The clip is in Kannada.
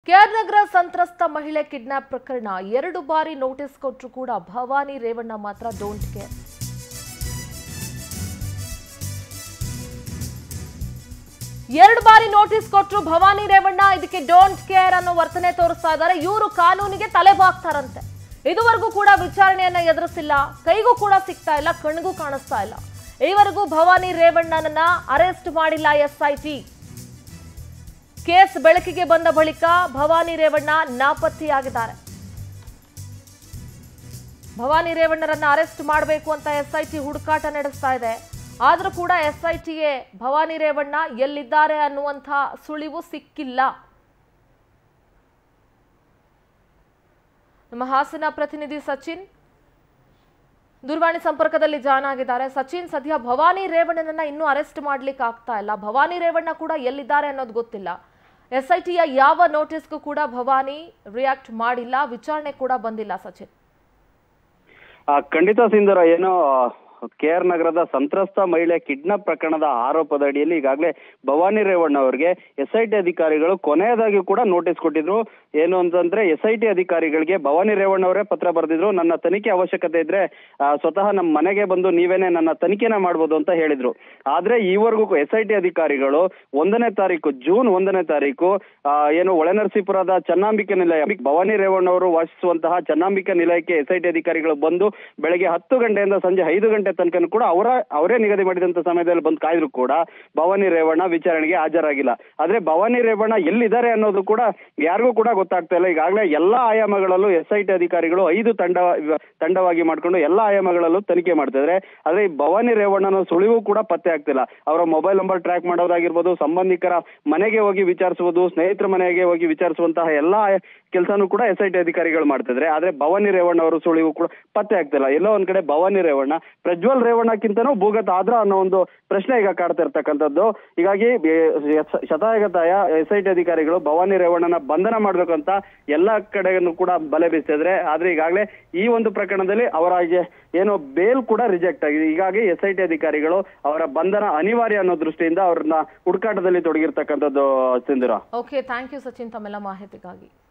ಕೆಆರ್ ನಗರ ಸಂತ್ರಸ್ತ ಮಹಿಳೆ ಕಿಡ್ನಾಪ್ ಪ್ರಕರಣ ಎರಡು ಬಾರಿ ನೋಟಿಸ್ ಕೊಟ್ಟರು ಕೂಡ ಭವಾನಿ ರೇವಣ್ಣ ಮಾತ್ರ ಡೋಂಟ್ ಕೇರ್ ಎರಡು ಬಾರಿ ನೋಟಿಸ್ ಕೊಟ್ಟರು ಭವಾನಿ ರೇವಣ್ಣ ಇದಕ್ಕೆ ಡೋಂಟ್ ಕೇರ್ ಅನ್ನೋ ವರ್ತನೆ ತೋರಿಸ್ತಾ ಇದ್ದಾರೆ ಇವರು ಕಾನೂನಿಗೆ ತಲೆ ಬಾಗ್ತಾರಂತೆ ಇದುವರೆಗೂ ಕೂಡ ವಿಚಾರಣೆಯನ್ನ ಎದುರಿಸಿಲ್ಲ ಕೈಗೂ ಕೂಡ ಸಿಗ್ತಾ ಇಲ್ಲ ಕಣ್ಗೂ ಕಾಣಿಸ್ತಾ ಇಲ್ಲ ಈವರೆಗೂ ಭವಾನಿ ರೇವಣ್ಣನನ್ನ ಅರೆಸ್ಟ್ ಮಾಡಿಲ್ಲ ಎಸ್ಐಟಿ ಕೇಸ್ ಬೆಳಕಿಗೆ ಬಂದ ಬಳಿಕ ಭವಾನಿ ರೇವಣ್ಣ ನಾಪತ್ತೆಯಾಗಿದ್ದಾರೆ ಭವಾನಿ ರೇವಣ್ಣರನ್ನ ಅರೆಸ್ಟ್ ಮಾಡಬೇಕು ಅಂತ ಎಸ್ಐಟಿ ಹುಡುಕಾಟ ನಡೆಸ್ತಾ ಇದೆ ಆದರೂ ಕೂಡ ಎಸ್ಐಟಿಗೆ ಭವಾನಿ ರೇವಣ್ಣ ಎಲ್ಲಿದ್ದಾರೆ ಅನ್ನುವಂಥ ಸುಳಿವು ಸಿಕ್ಕಿಲ್ಲ ನಮ್ಮ ಹಾಸನ ಪ್ರತಿನಿಧಿ ಸಚಿನ್ ದೂರವಾಣಿ ಸಂಪರ್ಕದಲ್ಲಿ ಜಾಯ್ನ್ ಆಗಿದ್ದಾರೆ ಸಚಿನ್ ಸದ್ಯ ಭವಾನಿ ರೇವಣ್ಣನನ್ನ ಇನ್ನೂ ಅರೆಸ್ಟ್ ಮಾಡ್ಲಿಕ್ಕೆ ಆಗ್ತಾ ಇಲ್ಲ ಭವಾನಿ ರೇವಣ್ಣ ಕೂಡ ಎಲ್ಲಿದ್ದಾರೆ ಅನ್ನೋದು ಗೊತ್ತಿಲ್ಲ ಎಸ್ಐಟಿಯ ಯಾವ ನೋಟಿಸ್ಗೂ ಕೂಡ ಭವಾನಿ ರಿಯಾಕ್ಟ್ ಮಾಡಿಲ್ಲ ವಿಚಾರಣೆ ಕೂಡ ಬಂದಿಲ್ಲ ಸಚಿನ್ ಆ, ಖಂಡಿತ ಸಿಂಧೂರ ಏನು ಕೆ ಆರ್ ನಗರದ ಸಂತ್ರಸ್ತ ಮಹಿಳೆ ಕಿಡ್ನಾಪ್ ಪ್ರಕರಣದ ಆರೋಪದ ಅಡಿಯಲ್ಲಿ ಈಗಾಗಲೇ ಭವಾನಿ ರೇವಣ್ಣ ಅವರಿಗೆ ಎಸ್ ಐ ಟಿ ಅಧಿಕಾರಿಗಳು ಕೊನೆಯದಾಗಿ ಕೂಡ ನೋಟಿಸ್ ಕೊಟ್ಟಿದ್ರು ಏನು ಅಂತಂದ್ರೆ ಎಸ್ ಐ ಟಿ ಅಧಿಕಾರಿಗಳಿಗೆ ಭವಾನಿ ರೇವಣ್ಣ ಅವರೇ ಪತ್ರ ಬರೆದಿದ್ರು ನನ್ನ ತನಿಖೆ ಅವಶ್ಯಕತೆ ಇದ್ರೆ ಆ, ಸ್ವತಃ ನಮ್ಮ ಮನೆಗೆ ಬಂದು ನೀವೇನೆ ನನ್ನ ತನಿಖೆನ ಮಾಡ್ಬೋದು ಅಂತ ಹೇಳಿದ್ರು ಆದ್ರೆ ಈವರೆಗೂ ಎಸ್ ಐ ಟಿ ಅಧಿಕಾರಿಗಳು ಒಂದನೇ ತಾರೀಕು ಜೂನ್ ಒಂದನೇ ತಾರೀಕು ಆ, ಏನು ಒಳನರಸೀಪುರದ ಚನ್ನಾಂಬಿಕೆ ನಿಲಯ ಭವಾನಿ ರೇವಣ್ಣ ಅವರು ವಾಸಿಸುವಂತಹ ಚನ್ನಾಂಬಿಕೆ ನಿಲಯಕ್ಕೆ ಎಸ್ ಐ ಟಿ ಅಧಿಕಾರಿಗಳು ಬಂದು ಬೆಳಗ್ಗೆ ಹತ್ತು ಗಂಟೆಯಿಂದ ಸಂಜೆ ಐದು ಗಂಟೆ ತನಕ ಕೂಡ ಅವರ ಅವರೇ ನಿಗದಿ ಮಾಡಿದಂತ ಸಮಯದಲ್ಲಿ ಬಂದು ಕಾಯ್ದ್ರು ಕೂಡ ಭವಾನಿ ರೇವಣ್ಣ ವಿಚಾರಣೆಗೆ ಹಾಜರಾಗಿಲ್ಲ ಆದ್ರೆ ಭವಾನಿ ರೇವಣ್ಣ ಎಲ್ಲಿದ್ದಾರೆ ಅನ್ನೋದು ಕೂಡ ಯಾರಿಗೂ ಕೂಡ ಗೊತ್ತಾಗ್ತಾ ಇಲ್ಲ ಈಗಾಗಲೇ ಎಲ್ಲಾ ಆಯಾಮಗಳಲ್ಲೂ ಎಸ್ ಐ ಟಿ ಅಧಿಕಾರಿಗಳು ಐದು ತಂಡ ತಂಡವಾಗಿ ಮಾಡ್ಕೊಂಡು ಎಲ್ಲಾ ಆಯಾಮಗಳಲ್ಲೂ ತನಿಖೆ ಮಾಡ್ತಾ ಇದ್ದಾರೆ ಆದ್ರೆ ಈ ಭವಾನಿ ರೇವಣ್ಣನ ಸುಳಿವು ಕೂಡ ಪತ್ತೆ ಆಗ್ತಿಲ್ಲ ಅವರ ಮೊಬೈಲ್ ನಂಬರ್ ಟ್ರ್ಯಾಕ್ ಮಾಡೋದಾಗಿರ್ಬೋದು ಸಂಬಂಧಿಕರ ಮನೆಗೆ ಹೋಗಿ ವಿಚಾರಿಸುವುದು ಸ್ನೇಹಿತರ ಮನೆಗೆ ಹೋಗಿ ವಿಚಾರಿಸುವಂತಹ ಎಲ್ಲಾ ಕೆಲಸನೂ ಕೂಡ ಎಸ್ ಐ ಟಿ ಅಧಿಕಾರಿಗಳು ಮಾಡ್ತಿದ್ರೆ ಆದ್ರೆ ಭವಾನಿ ರೇವಣ್ಣ ಅವರು ಸುಳಿವು ಕೂಡ ಪತ್ತೆ ಆಗ್ತಿಲ್ಲ ಎಲ್ಲೋ ಒಂದ್ ಕಡೆ ಭವಾನಿ ರೇವಣ್ಣ ಪ್ರಜ್ವಲ್ ರೇವಣ್ಣಕ್ಕಿಂತನೂ ಭೂಗತ ಆದ್ರ ಅನ್ನೋ ಒಂದು ಪ್ರಶ್ನೆ ಈಗ ಕಾಡ್ತಾ ಇರ್ತಕ್ಕಂಥದ್ದು ಹೀಗಾಗಿ ಬೆ- ಶತಾಯಗತಾಯ ಎಸ್ ಐ ಟಿ ಅಧಿಕಾರಿಗಳು ಭವಾನಿ ರೇವಣ್ಣನ ಬಂಧನ ಮಾಡ್ಬೇಕಂತ ಎಲ್ಲಾ ಕಡೆಯನ್ನು ಕೂಡ ಬಲೆ ಬೀಸ್ತಿದ್ರೆ ಆದ್ರೆ ಈಗಾಗಲೇ ಈ ಒಂದು ಪ್ರಕರಣದಲ್ಲಿ ಅವರ ಈ- ಏನು ಬೇಲ್ ಕೂಡ ರಿಜೆಕ್ಟ್ ಆಗಿದೆ ಹೀಗಾಗಿ ಎಸ್ ಐ ಟಿ ಅಧಿಕಾರಿಗಳು ಅವರ ಬಂಧನ ಅನಿವಾರ್ಯ ಅನ್ನೋ ದೃಷ್ಟಿಯಿಂದ ಅವ್ರನ್ನ ಹುಡುಕಾಟದಲ್ಲಿ ತೊಡಗಿರ್ತಕ್ಕಂಥದ್ದು Sindhura okay thank you Sachin ತಮ್ಮೆಲ್ಲ ಮಾಹಿತಿಗಾಗಿ